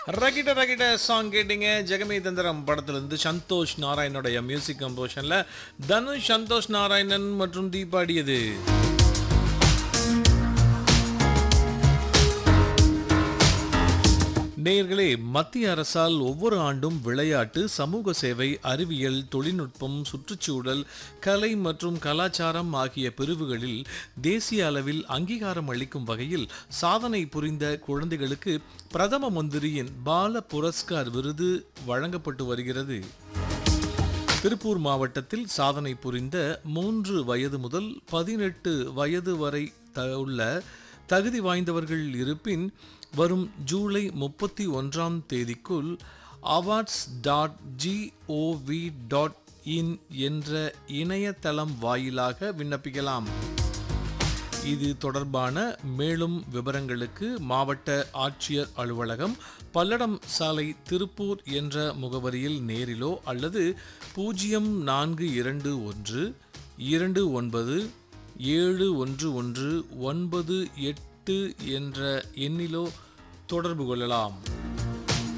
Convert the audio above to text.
ரகிட ரகிட song கேட்டீங்க ஜெகமே தந்திரம் படத்திலிருந்து சந்தோஷ் நாராயணனுடைய மியூசிக் கம்போஷன்ல தனுஷ் சந்தோஷ் நாராயணன் மற்றும் தீபாடியது நேயர்களே மத்திய அரசால் ஒவ்வொரு ஆண்டும் விளையாட்டு சமூக சேவை அறிவியல் தொழில்நுட்பம் சுற்றுச்சூழல் கலை மற்றும் கலாச்சாரம் ஆகிய பிரிவுகளில் தேசிய அளவில் அங்கீகாரம் அளிக்கும் வகையில் சாதனை புரிந்த குழந்தைகளுக்கு பிரதம மந்திரியின் பால புரஸ்கார் விருது வழங்கப்பட்டு வருகிறது திருப்பூர் மாவட்டத்தில் சாதனை புரிந்த மூன்று வயது முதல் பதினெட்டு வயது வரை த உள்ள தகுதி வாய்ந்தவர்கள் இருப்பின் வரும் ஜூலை முப்பத்தி ஒன்றாம் தேதிக்குள் awards dot GOV dot in என்ற இணையதளம் வாயிலாக விண்ணப்பிக்கலாம் இது தொடர்பான மேலும் விவரங்களுக்கு மாவட்ட ஆட்சியர் அலுவலகம் பல்லடம் சாலை திருப்பூர் என்ற முகவரியில் நேரிலோ அல்லது பூஜ்ஜியம் நான்கு இரண்டு ஒன்று இரண்டு ஒன்பது ஏழு ஒன்று ஒன்று ஒன்பது எட்டு என்ற எண்ணிலோ தொடர்பு கொள்ளலாம்